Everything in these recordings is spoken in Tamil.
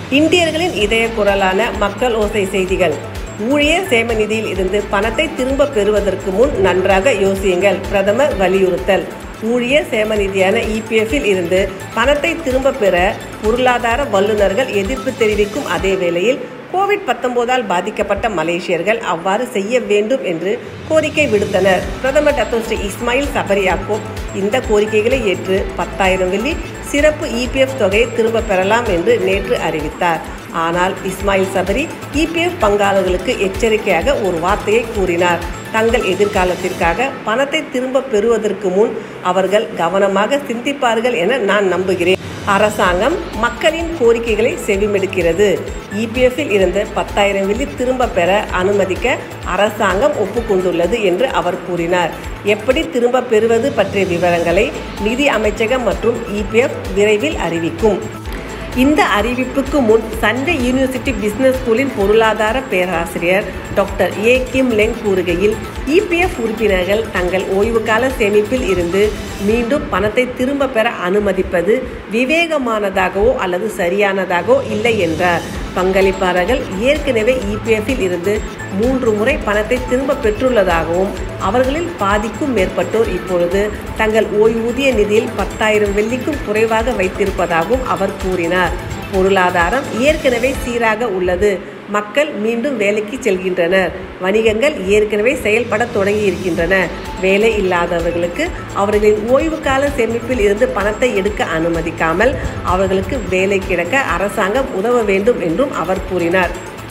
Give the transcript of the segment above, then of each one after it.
இந்தியர்களின் இதய குரலான மக்கள் ஓசை செய்திகள் ஊழியர் சேம நிதியில் இருந்து பணத்தை திரும்ப பெறுவதற்கு முன் நன்றாக யோசியுங்கள் பிரதமர் வலியுறுத்தல் ஊழியர் சேம நிதியான இபிஎஃப்பில் இருந்து பணத்தை திரும்ப பெற பொருளாதார வல்லுநர்கள் எதிர்ப்பு தெரிவிக்கும் அதே வேளையில் கோவிட் பத்தொன்பதால் பாதிக்கப்பட்ட மலேசியர்கள் அவ்வாறு செய்ய வேண்டும் என்று கோரிக்கை விடுத்தனர் பிரதமர் டத்தோஸ்ரீ இஸ்மாயில் சபரி யாக்கூப் இந்த கோரிக்கைகளை ஏற்று பத்தாயிரம் வெள்ளி சிறப்பு இபிஎஃப் தொகையை திரும்ப பெறலாம் என்று நேற்று அறிவித்தார் ஆனால் இஸ்மாயில் சபரி இபிஎஃப் பங்காளர்களுக்கு எச்சரிக்கையாக ஒரு வார்த்தையை கூறினார் தங்கள் எதிர்காலத்திற்காக பணத்தை திரும்ப பெறுவதற்கு முன் அவர்கள் கவனமாக சிந்திப்பார்கள் என நான் நம்புகிறேன் அரசாங்கம் மக்களின் கோரிக்கைகளை செவிமெடுக்கிறது இபிஎஃப்பில் இருந்து பத்தாயிரம் வெள்ளி திரும்ப பெற அனுமதிக்க அரசாங்கம் ஒப்புக்கொண்டுள்ளது என்று அவர் கூறினார் எப்படி திரும்ப பெறுவது பற்றிய விவரங்களை நிதி அமைச்சகம் மற்றும் இபிஎஃப் விரைவில் அறிவிக்கும் இந்த அறிவிப்புக்கு முன் சண்டே யூனிவர்சிட்டி பிசினஸ் ஸ்கூலின் பொருளாதார பேராசிரியர் டாக்டர் ஏ கிம் லெங் கூறுகையில் இபிஎஃப் உறுப்பினர்கள் தங்கள் ஓய்வுகால சேமிப்பில் இருந்து மீண்டும் பணத்தை திரும்ப பெற அனுமதிப்பது விவேகமானதாகவோ அல்லது சரியானதாகவோ இல்லை என்றார் பங்களிப்பாளர்கள் ஏற்கனவே இபிஎஃப்பில் இருந்து மூன்று முறை பணத்தை திரும்ப பெற்றுள்ளதாகவும் அவர்களில் பாதிக்கும் மேற்பட்டோர் இப்பொழுது தங்கள் ஓய்வூதிய நிதியில் பத்தாயிரம் வெள்ளிக்கும் குறைவாக வைத்திருப்பதாகவும் அவர் கூறினார் பொருளாதாரம் ஏற்கனவே சீராக உள்ளது மக்கள் மீண்டும் வேலைக்கு செல்கின்றனர் வணிகங்கள் ஏற்கனவே செயல்பட தொடங்கி இருக்கின்றன வேலை இல்லாதவர்களுக்கு அவர்களின் ஓய்வு கால சேமிப்பில் இருந்து பணத்தை எடுக்க அனுமதிக்காமல் அவர்களுக்கு வேலை கிடக்க அரசாங்கம் உதவ வேண்டும் என்றும் அவர் கூறினார்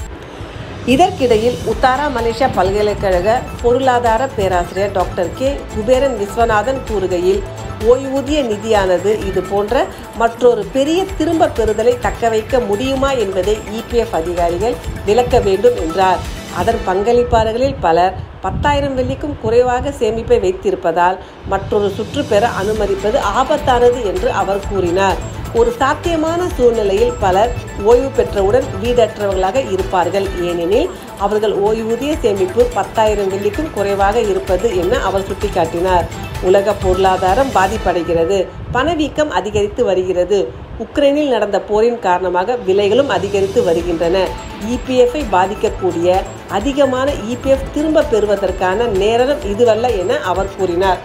இதற்கிடையில் உத்தாரா மலேசியா பல்கலைக்கழக பொருளாதார பேராசிரியர் டாக்டர் கே குபேரன் விஸ்வநாதன் கூறுகையில் ஓய்வூதிய நிதியானது இது போன்ற மற்றொரு பெரிய திரும்ப பெறுதலை தக்க வைக்க முடியுமா என்பதை இபிஎஃப் அதிகாரிகள் விளக்க வேண்டும் என்றார் அதன் பங்களிப்பாளர்களில் பலர் பத்தாயிரம் வெள்ளிக்கும் குறைவாக சேமிப்பை வைத்திருப்பதால் மற்றொரு சுற்று பெற அனுமதிப்பது ஆபத்தானது என்று அவர் கூறினார் ஒரு சாத்தியமான சூழ்நிலையில் பலர் ஓய்வு பெற்றவுடன் வீடற்றவர்களாக இருப்பார்கள் ஏனெனில் அவர்கள் ஓய்வூதிய சேமிப்பு பத்தாயிரம் வெள்ளிக்கும் குறைவாக இருப்பது என அவர் சுட்டிக்காட்டினார் உலக பொருளாதாரம் பாதிப்படைகிறது பணவீக்கம் அதிகரித்து வருகிறது உக்ரைனில் நடந்த போரின் காரணமாக விலைகளும் அதிகரித்து வருகின்றன இபிஎஃப்ஐ பாதிக்கக்கூடிய அதிகமான இபிஎஃப் திரும்ப பெறுவதற்கான நேரம் இதுவல்ல என அவர் கூறினார்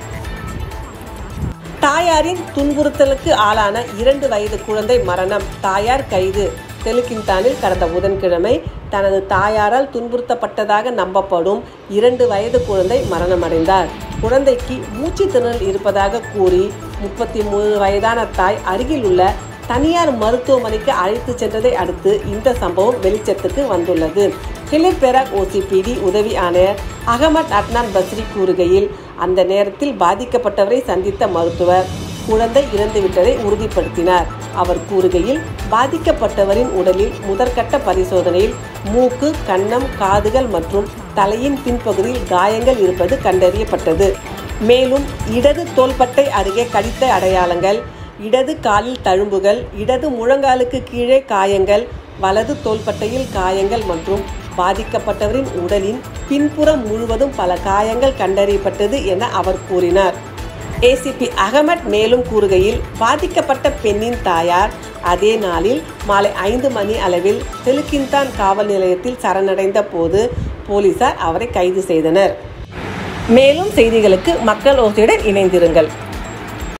தாயாரின் துன்புறுத்தலுக்கு ஆளான இரண்டு வயது குழந்தை மரணம் தாயார் கைது தெலுக்கின்தானில் கடந்த புதன்கிழமை தனது தாயாரால் துன்புறுத்தப்பட்டதாக நம்பப்படும் இரண்டு வயது குழந்தை மரணமடைந்தார் குழந்தைக்கு மூச்சு திணறல் இருப்பதாக கூறி முப்பத்தி மூணு வயதான தாய் அருகில் உள்ள தனியார் மருத்துவமனைக்கு அழைத்து சென்றதை அடுத்து இந்த சம்பவம் வெளிச்சத்துக்கு வந்துள்ளது பிலிப் பெராக் ஓசிபிடி உதவி ஆணையர் அகமத் அட்னான் பஸ்ரி கூறுகையில் அந்த நேரத்தில் பாதிக்கப்பட்டவரை சந்தித்த மருத்துவர் குழந்தை இறந்துவிட்டதை உறுதிப்படுத்தினார் அவர் கூறுகையில் பாதிக்கப்பட்டவரின் உடலில் முதற்கட்ட பரிசோதனையில் மூக்கு கன்னம் காதுகள் மற்றும் தலையின் பின்பகுதியில் காயங்கள் இருப்பது கண்டறியப்பட்டது மேலும் இடது தோள்பட்டை அருகே கடித்த அடையாளங்கள் இடது காலில் தழும்புகள் இடது முழங்காலுக்கு கீழே காயங்கள் வலது தோள்பட்டையில் காயங்கள் மற்றும் பாதிக்கப்பட்டவரின் உடலின் பின்புறம் முழுவதும் பல காயங்கள் கண்டறியப்பட்டது என அவர் கூறினார் ஏசிபி அகமட் மேலும் கூறுகையில் பாதிக்கப்பட்ட பெண்ணின் தாயார் அதே நாளில் மாலை ஐந்து மணி அளவில் தெலுக்கின்தான் காவல் நிலையத்தில் சரணடைந்த போது போலீசார் அவரை கைது செய்தனர் மேலும் செய்திகளுக்கு மக்கள் ஓசையுடன் இணைந்திருங்கள்